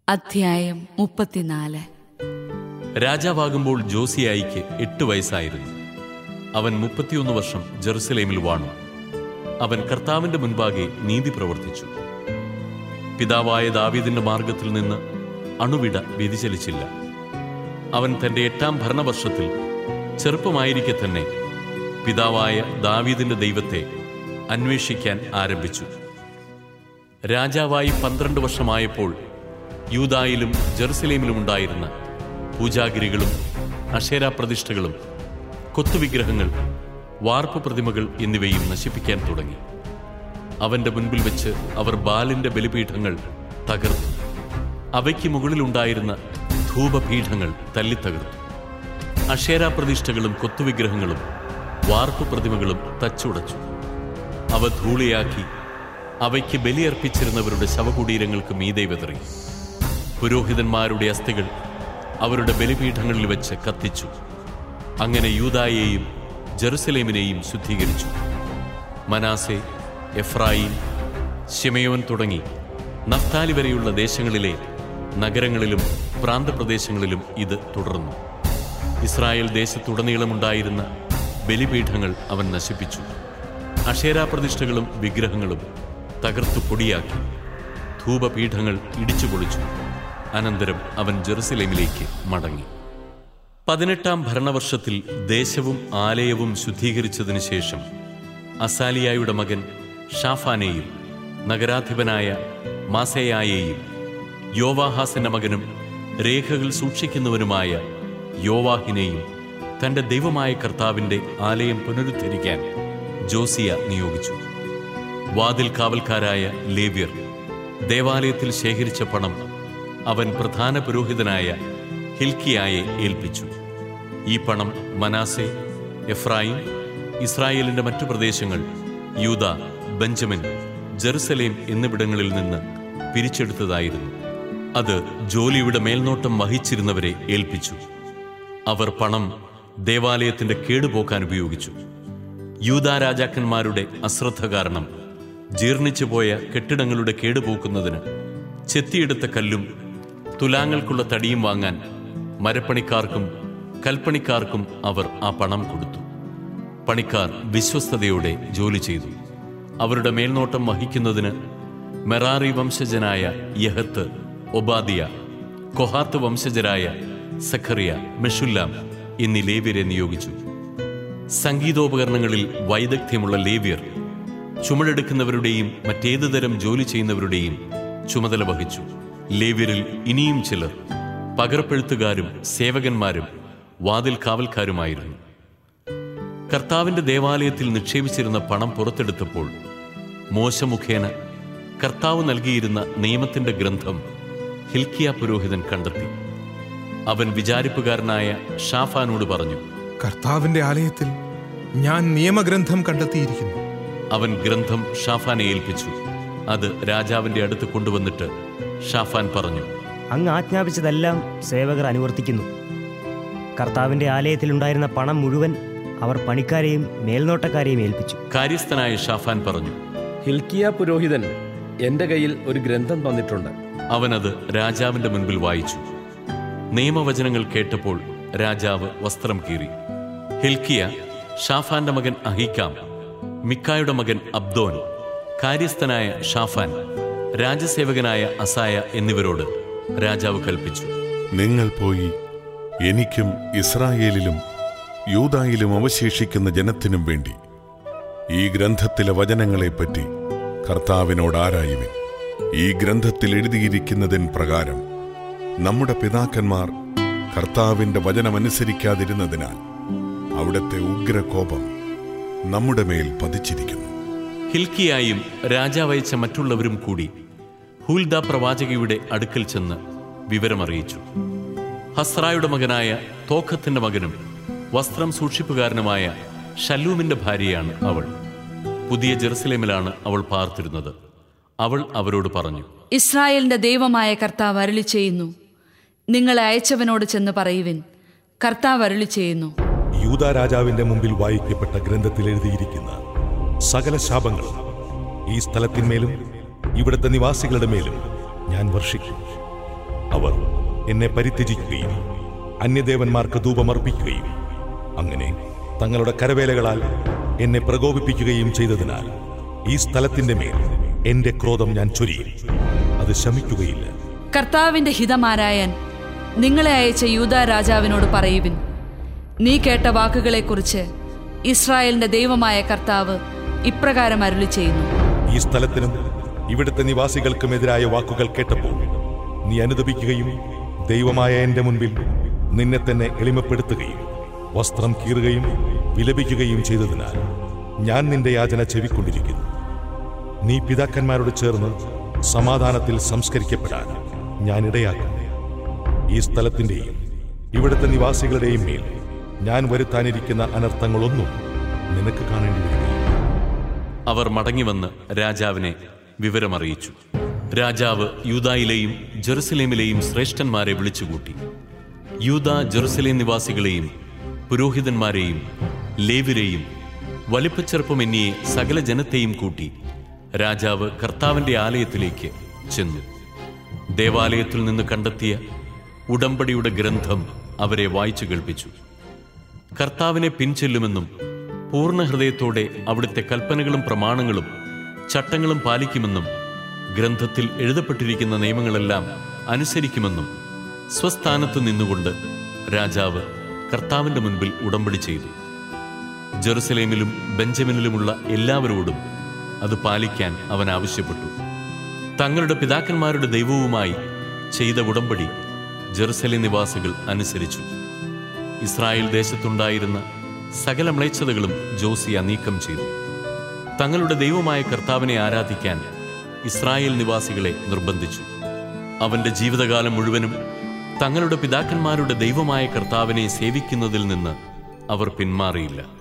അധ്യായം മുപ്പത്തിനാല് രാജാവാകുമ്പോൾ ജോസിയായിക്ക് എട്ട് വയസ്സായിരുന്നു അവൻ മുപ്പത്തിയൊന്ന് വർഷം ജെറുസലേമിൽ വാണു അവൻ കർത്താവിന്റെ മുൻപാകെ നീതി പ്രവർത്തിച്ചു പിതാവായ ദാവീദിന്റെ മാർഗത്തിൽ നിന്ന് അണുവിട വ്യതിചലിച്ചില്ല അവൻ തന്റെ എട്ടാം ഭരണവർഷത്തിൽ ചെറുപ്പമായിരിക്കെ തന്നെ പിതാവായ ദാവീദിന്റെ ദൈവത്തെ അന്വേഷിക്കാൻ ആരംഭിച്ചു രാജാവായി പന്ത്രണ്ട് വർഷമായപ്പോൾ യൂതായിലും ജെറുസലേമിലും ഉണ്ടായിരുന്ന പൂജാഗിരികളും അക്ഷേരാപ്രതിഷ്ഠകളും കൊത്തുവിഗ്രഹങ്ങൾ വാർപ്പ് പ്രതിമകൾ എന്നിവയും നശിപ്പിക്കാൻ തുടങ്ങി അവന്റെ മുൻപിൽ വെച്ച് അവർ ബാലിന്റെ ബലിപീഠങ്ങൾ തകർത്തു അവയ്ക്ക് മുകളിലുണ്ടായിരുന്ന ധൂപപീഠങ്ങൾ തല്ലിത്തകർത്തു അക്ഷേരാപ്രതിഷ്ഠകളും കൊത്തുവിഗ്രഹങ്ങളും വാർപ്പ് പ്രതിമകളും തച്ചുടച്ചു അവ ധൂളിയാക്കി അവയ്ക്ക് ബലിയർപ്പിച്ചിരുന്നവരുടെ ശവകുടീരങ്ങൾക്ക് മീതെ വിതറി പുരോഹിതന്മാരുടെ അസ്ഥികൾ അവരുടെ ബലിപീഠങ്ങളിൽ വെച്ച് കത്തിച്ചു അങ്ങനെ യൂതായെയും ജെറുസലേമിനെയും ശുദ്ധീകരിച്ചു മനാസെ എഫ്രായിം ശിമയോൻ തുടങ്ങി നഫ്താലി വരെയുള്ള ദേശങ്ങളിലെ നഗരങ്ങളിലും പ്രാന്തപ്രദേശങ്ങളിലും ഇത് തുടർന്നു ഇസ്രായേൽ ദേശത്തുടനീളമുണ്ടായിരുന്ന ബലിപീഠങ്ങൾ അവൻ നശിപ്പിച്ചു അക്ഷേരാപ്രതിഷ്ഠകളും വിഗ്രഹങ്ങളും തകർത്തു പൊടിയാക്കി ധൂപപീഠങ്ങൾ ഇടിച്ചു പൊളിച്ചു അനന്തരം അവൻ ജെറുസലേമിലേക്ക് മടങ്ങി പതിനെട്ടാം ഭരണവർഷത്തിൽ ദേശവും ആലയവും ശുദ്ധീകരിച്ചതിനു ശേഷം അസാലിയായുടെ മകൻ ഷാഫാനെയും നഗരാധിപനായ മാസയായെയും യോവാഹാസിന്റെ മകനും രേഖകൾ സൂക്ഷിക്കുന്നവനുമായ യോവാഹിനെയും തന്റെ ദൈവമായ കർത്താവിന്റെ ആലയം പുനരുദ്ധരിക്കാൻ ജോസിയ നിയോഗിച്ചു വാതിൽ കാവൽക്കാരായ ലേവ്യർ ദേവാലയത്തിൽ ശേഖരിച്ച പണം അവൻ പ്രധാന പുരോഹിതനായ ഹിൽക്കിയായെ ഏൽപ്പിച്ചു ഈ പണം മനാസെ എഫ്രായിം ഇസ്രായേലിന്റെ മറ്റു പ്രദേശങ്ങൾ യൂത ബെഞ്ചമിൻ ജെറുസലേം എന്നിവിടങ്ങളിൽ നിന്ന് പിരിച്ചെടുത്തതായിരുന്നു അത് ജോലിയുടെ മേൽനോട്ടം വഹിച്ചിരുന്നവരെ ഏൽപ്പിച്ചു അവർ പണം ദേവാലയത്തിന്റെ കേടുപോക്കാൻ ഉപയോഗിച്ചു യൂത രാജാക്കന്മാരുടെ അശ്രദ്ധ കാരണം ജീർണിച്ചുപോയ കെട്ടിടങ്ങളുടെ കേടുപോക്കുന്നതിന് ചെത്തിയെടുത്ത കല്ലും തുലാങ്ങൾക്കുള്ള തടിയും വാങ്ങാൻ മരപ്പണിക്കാർക്കും കൽപ്പണിക്കാർക്കും അവർ ആ പണം കൊടുത്തു പണിക്കാർ വിശ്വസ്തയോടെ ജോലി ചെയ്തു അവരുടെ മേൽനോട്ടം വഹിക്കുന്നതിന് മെറാറി വംശജനായ യഹത്ത് ഒബാദിയ കൊഹാത്ത് വംശജരായ സഖറിയ മെഷുല്ലാം എന്നീ ലേവ്യരെ നിയോഗിച്ചു സംഗീതോപകരണങ്ങളിൽ വൈദഗ്ധ്യമുള്ള ലേവ്യർ ചുമടെടുക്കുന്നവരുടെയും മറ്റേതു തരം ജോലി ചെയ്യുന്നവരുടെയും ചുമതല വഹിച്ചു ലേവ്യരിൽ ഇനിയും ചിലർ പകർപ്പെഴുത്തുകാരും സേവകന്മാരും വാതിൽ കാവൽക്കാരുമായിരുന്നു കർത്താവിന്റെ ദേവാലയത്തിൽ നിക്ഷേപിച്ചിരുന്ന പണം പുറത്തെടുത്തപ്പോൾ മോശ മുഖേന കർത്താവ് നൽകിയിരുന്ന നിയമത്തിന്റെ ഗ്രന്ഥം ഹിൽക്കിയ പുരോഹിതൻ കണ്ടെത്തി അവൻ വിചാരിപ്പുകാരനായ ഷാഫാനോട് പറഞ്ഞു കർത്താവിന്റെ ആലയത്തിൽ ഞാൻ നിയമഗ്രന്ഥം കണ്ടെത്തിയിരിക്കുന്നു അവൻ ഗ്രന്ഥം ഷാഫാനെ ഏൽപ്പിച്ചു അത് രാജാവിന്റെ അടുത്ത് കൊണ്ടുവന്നിട്ട് ഷാഫാൻ പറഞ്ഞു അങ്ങ് ആജ്ഞാപിച്ചതെല്ലാം സേവകർ അനുവർത്തിക്കുന്നു കർത്താവിന്റെ ആലയത്തിലുണ്ടായിരുന്ന പണം മുഴുവൻ അവർ പണിക്കാരെയും മേൽനോട്ടക്കാരെയും ഏൽപ്പിച്ചു കാര്യസ്ഥനായ ഷാഫാൻ പറഞ്ഞു ഹിൽക്കിയ പുരോഹിതൻ എന്റെ കയ്യിൽ ഒരു ഗ്രന്ഥം തന്നിട്ടുണ്ട് അവനത് രാജാവിന്റെ മുൻപിൽ വായിച്ചു നിയമവചനങ്ങൾ കേട്ടപ്പോൾ രാജാവ് വസ്ത്രം കീറി ഹിൽക്കിയ ഷാഫാന്റെ മകൻ അഹീക്കാം മിക്കായുടെ മകൻ അബ്ദോൻ കാര്യസ്ഥനായ ഷാഫാൻ രാജസേവകനായ അസായ എന്നിവരോട് രാജാവ് കൽപ്പിച്ചു നിങ്ങൾ പോയി എനിക്കും ഇസ്രായേലിലും യൂതായിലും അവശേഷിക്കുന്ന ജനത്തിനും വേണ്ടി ഈ ഗ്രന്ഥത്തിലെ വചനങ്ങളെപ്പറ്റി കർത്താവിനോട് ആരായുവിൻ ഈ ഗ്രന്ഥത്തിൽ എഴുതിയിരിക്കുന്നതിൻ പ്രകാരം നമ്മുടെ പിതാക്കന്മാർ കർത്താവിന്റെ വചനമനുസരിക്കാതിരുന്നതിനാൽ അവിടുത്തെ ഉഗ്രകോപം നമ്മുടെ മേൽ പതിച്ചിരിക്കുന്നു ഹിൽക്കിയായും രാജാവയച്ച മറ്റുള്ളവരും കൂടി ഹൂൽദ പ്രവാചകയുടെ അടുക്കൽ ചെന്ന് വിവരമറിയിച്ചു ഹസ്രായുടെ മകനായ തോഖത്തിന്റെ മകനും വസ്ത്രം സൂക്ഷിപ്പുകാരനുമായ ഷല്ലൂമിന്റെ ഭാര്യയാണ് അവൾ പുതിയ ജെറുസലേമിലാണ് അവൾ പാർത്തിരുന്നത് അവൾ അവരോട് പറഞ്ഞു ഇസ്രായേലിന്റെ ദൈവമായ കർത്താവ് അരുളി ചെയ്യുന്നു നിങ്ങളെ അയച്ചവനോട് ചെന്ന് പറയുവിൻ കർത്താവ് അരുളി ചെയ്യുന്നു യൂത രാജാവിന്റെ മുമ്പിൽ വായിക്കപ്പെട്ട ഗ്രന്ഥത്തിൽ എഴുതിയിരിക്കുന്ന സകല ശാപങ്ങളും ഈ സ്ഥലത്തിന്മേലും ഇവിടുത്തെ നിവാസികളുടെ മേലും ഞാൻ വർഷിക്കും അവർ എന്നെ പരിത്യജിക്കുകയും അന്യദേവന്മാർക്ക് ധൂപമർപ്പിക്കുകയും അങ്ങനെ തങ്ങളുടെ കരവേലകളാൽ എന്നെ പ്രകോപിപ്പിക്കുകയും ചെയ്തതിനാൽ ഈ സ്ഥലത്തിന്റെ മേൽ എന്റെ ക്രോധം ഞാൻ ചൊരിയും അത് ശമിക്കുകയില്ല കർത്താവിന്റെ ഹിതമാരായാൻ നിങ്ങളെ അയച്ച യൂദാ രാജാവിനോട് പറയുവിൻ നീ കേട്ട വാക്കുകളെക്കുറിച്ച് ഇസ്രായേലിന്റെ ദൈവമായ കർത്താവ് ഇപ്രകാരം അരുളി ചെയ്യുന്നു ഈ സ്ഥലത്തിനും ഇവിടുത്തെ നിവാസികൾക്കുമെതിരായ വാക്കുകൾ കേട്ടപ്പോൾ നീ അനുദപിക്കുകയും ദൈവമായ എന്റെ മുൻപിൽ നിന്നെ തന്നെ എളിമപ്പെടുത്തുകയും വസ്ത്രം കീറുകയും വിലപിക്കുകയും ചെയ്തതിനാൽ ഞാൻ നിന്റെ യാചന ചെവിക്കൊണ്ടിരിക്കുന്നു നീ പിതാക്കന്മാരോട് ചേർന്ന് സമാധാനത്തിൽ സംസ്കരിക്കപ്പെടാൻ ഞാൻ ഇടയാക്കും ഈ സ്ഥലത്തിന്റെയും ഇവിടുത്തെ നിവാസികളുടെയും മേൽ ഞാൻ വരുത്താനിരിക്കുന്ന അനർത്ഥങ്ങളൊന്നും നിനക്ക് കാണേണ്ടി വരികയില്ല അവർ മടങ്ങിവന്ന് രാജാവിനെ വിവരമറിയിച്ചു രാജാവ് യൂദായിലെയും ജെറുസലേമിലെയും ശ്രേഷ്ഠന്മാരെ വിളിച്ചുകൂട്ടി യൂദ ജെറുസലേം നിവാസികളെയും പുരോഹിതന്മാരെയും ലേവിരെയും വലിപ്പച്ചെറുപ്പമെന്നിയെ സകല ജനത്തെയും കൂട്ടി രാജാവ് കർത്താവിന്റെ ആലയത്തിലേക്ക് ചെന്നു ദേവാലയത്തിൽ നിന്ന് കണ്ടെത്തിയ ഉടമ്പടിയുടെ ഗ്രന്ഥം അവരെ വായിച്ചു കേൾപ്പിച്ചു കർത്താവിനെ പിൻചെല്ലുമെന്നും പൂർണ്ണ ഹൃദയത്തോടെ അവിടുത്തെ കൽപ്പനകളും പ്രമാണങ്ങളും ചട്ടങ്ങളും പാലിക്കുമെന്നും ഗ്രന്ഥത്തിൽ എഴുതപ്പെട്ടിരിക്കുന്ന നിയമങ്ങളെല്ലാം അനുസരിക്കുമെന്നും സ്വസ്ഥാനത്ത് നിന്നുകൊണ്ട് രാജാവ് കർത്താവിന്റെ മുൻപിൽ ഉടമ്പടി ചെയ്തു ജെറുസലേമിലും ബെഞ്ചമിനിലുമുള്ള എല്ലാവരോടും അത് പാലിക്കാൻ അവൻ ആവശ്യപ്പെട്ടു തങ്ങളുടെ പിതാക്കന്മാരുടെ ദൈവവുമായി ചെയ്ത ഉടമ്പടി ജെറുസലേം നിവാസികൾ അനുസരിച്ചു ഇസ്രായേൽ ദേശത്തുണ്ടായിരുന്ന സകല മ്ലേച്ഛതകളും ജോസിയ നീക്കം ചെയ്തു തങ്ങളുടെ ദൈവമായ കർത്താവിനെ ആരാധിക്കാൻ ഇസ്രായേൽ നിവാസികളെ നിർബന്ധിച്ചു അവന്റെ ജീവിതകാലം മുഴുവനും തങ്ങളുടെ പിതാക്കന്മാരുടെ ദൈവമായ കർത്താവിനെ സേവിക്കുന്നതിൽ നിന്ന് അവർ പിന്മാറിയില്ല